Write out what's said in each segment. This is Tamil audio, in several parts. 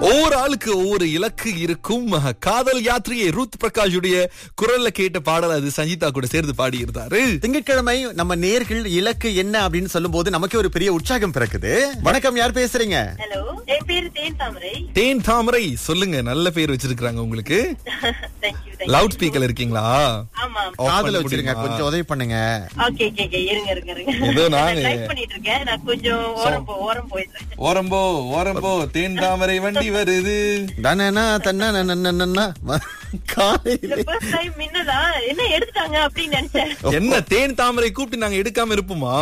ஒவ்வொரு ஆளுக்கு ஒவ்வொரு இலக்கு இருக்கும் காதல் யாத்திரையை ரூத் பிரகாஷுடைய குரல்ல கேட்ட பாடல் அது சஞ்சிதா கூட சேர்ந்து பாடி இருந்தாரு திங்கட்கிழமை நம்ம நேர்கள் இலக்கு என்ன அப்படின்னு சொல்லும்போது நமக்கே ஒரு பெரிய உற்சாகம் பிறக்குது வணக்கம் யார் பேசுறீங்க ஹலோ என் பேரு தேன் தாமரை தேன் தாமரை சொல்லுங்க நல்ல பேர் வச்சிருக்காங்க உங்களுக்கு தேங்க்யூ லவுட் ஸ்பீக்கர்ல இருக்கீங்களா ஆமா Off காதல பண்ண வச்சிருங்க முடியுமா? கொஞ்சம் உதவி பண்ணுங்க ஓகே ஓகே ஓகே இருங்க இருங்க இருங்க ஏதோ நானு- டைப் பண்ணிட்டு இருக்கேன் நான் கொஞ்சம் ஓரம் போ ஓரம் போயிடுறேன் ஓரம்போ ஓரம்போ தேன் தாமரை வண்டி வருது தனனா தன்னா காலையில ஃபர்ஸ்ட் டைம் மின்னதா என்ன எடுத்துட்டாங்க அப்படின்னு நினைச்சேன் என்ன தேன் தாமரை கூப்பிட்டு நாங்க எடுக்காம இருப்போமா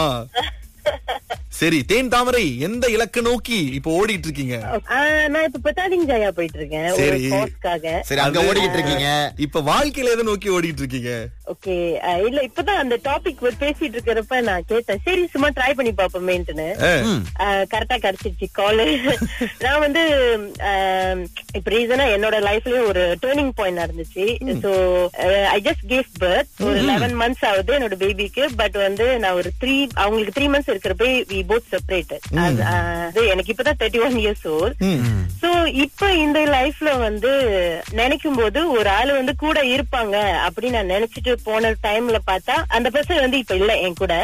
சரி தேன் தாமரை எந்த இலக்க நோக்கி இப்ப ஓடிட்டு இருக்கீங்க ஆ, நான் இப்ப பத்தாதிங் ஜாயா போயிட்டு இருக்கேன் ஒரு சரி. கோர்ஸ்க்காக சரி அங்க அது- ஓடிக்கிட்டு இருக்கீங்க இப்ப வாழ்க்கையில எதை நோக்கி ஓடிட்டு இருக்கீங்க ஓகே இல்ல இப்பதான் அந்த டாபிக் பேசிட்டு இருக்கிறப்ப நான் கேட்டேன் சரி சும்மா ட்ரை பண்ணி பாப்போமேன்ட்டுன்னு அஹ், கரெக்டா கிடைச்சிருச்சு கால் நான் வந்து ஆம், இப்ப ரீசனா என்னோட லைஃப்லயும் ஒரு டேர்னிங் பாயிண்ட் நடந்துச்சு so I just gave birth ஒரு லெவன் மந்த்ஸ் ஆகுது என்னோட பேபிக்கு பட் வந்து நான் ஒரு த்ரீ அவங்களுக்கு த்ரீ மந்த்ஸ் இருக்கிறப்ப வி போத் செப்பரேட்டட் அது எனக்கு இப்பதான் thirty one years old so இப்ப இந்த லைஃப்ல வந்து நினைக்கும் போது ஒரு ஆளு வந்து கூட இருப்பாங்க அப்படின்னு நான் நினைச்சிட்டு போன டைம்ல பார்த்தா அந்த பர்சன் வந்து இப்ப இல்ல என் கூட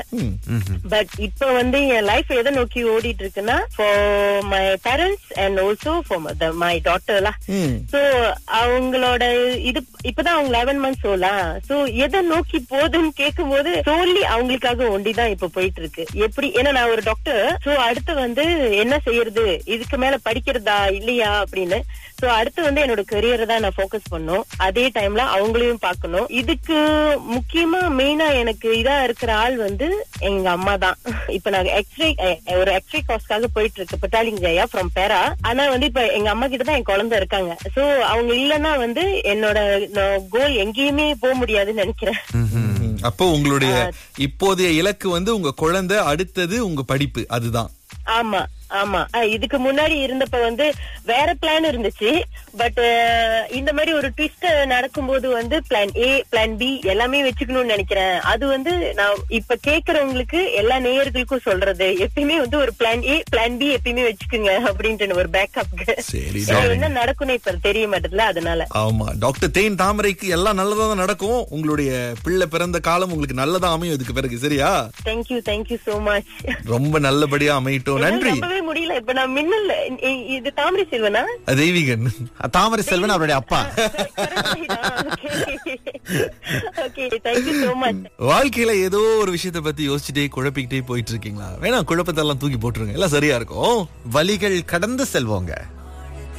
பட் இப்ப வந்து என் லைஃப் எதை நோக்கி ஓடிட்டு இருக்குன்னா for my parents and also for my டாட்டர்லா ம். சோ அவங்களோட இது இப்பதான் அவங்க லெவன் மந்த்ஸ் ஓலாம் சோ எதை நோக்கி போகுதுன்னு கேட்கும் போது சோல்லி அவங்களுக்காக ஒண்டிதான் இப்ப போயிட்டு இருக்கு எப்படி ஏன்னா நான் ஒரு டாக்டர் சோ அடுத்து வந்து என்ன செய்யறது இதுக்கு மேல படிக்கிறதா இல்லையா அப்படின்னு சோ அடுத்து வந்து என்னோட கரியரை தான் நான் ஃபோக்கஸ் பண்ணும் அதே டைம்ல அவங்களையும் பார்க்கணும் இதுக்கு முக்கியமா மெயினா எனக்கு இதா இருக்கிற ஆள் வந்து எங்க அம்மா தான் இப்ப நாங்க எக்ஸ்ரே ஒரு எக்ஸ்ரே காஸ்ட்காக போயிட்டு இருக்கு பட்டாலிங் ஜெயா ஃப்ரம் பேரா ஆனா வந்து இப்ப எங்க அம்மா கிட்ட தான் என் குழந்தை இருக்காங்க சோ அவங்க இல்லன்னா வந்து என்னோட கோல் எங்கேயுமே போக முடியாதுன்னு நினைக்கிறேன் ம். அப்போ உங்களுடைய இப்போதைய இலக்கு வந்து உங்க குழந்தை அடுத்தது உங்க படிப்பு அதுதான் ஆமா ஆமா அஹ் இதுக்கு முன்னாடி இருந்தப்ப வந்து வேற பிளான் இருந்துச்சு பட் இந்த மாதிரி ஒரு ட்விஸ்ட் நடக்கும்போது வந்து பிளான் ஏ பிளான் பி எல்லாமே வச்சுக்கணும்னு நினைக்கிறேன் அது வந்து நான் இப்ப கேக்குறவங்களுக்கு எல்லா நேயர்களுக்கும் சொல்றது எப்பயுமே வந்து ஒரு பிளான் ஏ பிளான் பி எப்பயுமே வச்சுக்குங்க அப்படின்ட்டு ஒரு பேக்கப்க்கு சரி என்ன நடக்கும்னு இப்ப தெரிய மாட்டேதுல அதனால ஆமா டாக்டர் தேன் தாமரைக்கு எல்லாம் நல்லதா தான் நடக்கும் உங்களுடைய பிள்ளை பிறந்த காலம் உங்களுக்கு நல்லதா அமையும் இதுக்கு பிறகு சரியா தேங்க்யூ தேங்க்யூ சோ மச் ரொம்ப நல்லபடியா அமையட்டும் நன்றி நம்பவே முடியல இப்ப நான் மின்னல் இ- இது தாமரை செல்வனா தெய்வீகன் தாமரை செல்வன் அவருடைய அப்பா ஓகே தேங்க்யூ சோ மச் வாழ்க்கையில ஏதோ ஒரு விஷயத்த பத்தி யோசிச்சுட்டே குழப்பிக்கிட்டே போயிட்டு இருக்கீங்களா வேணா குழப்பத்தெல்லாம் தூக்கி போட்டுருங்க எல்லாம் சரியா இருக்கும் வழிகள் கடந்து செல்வோங்க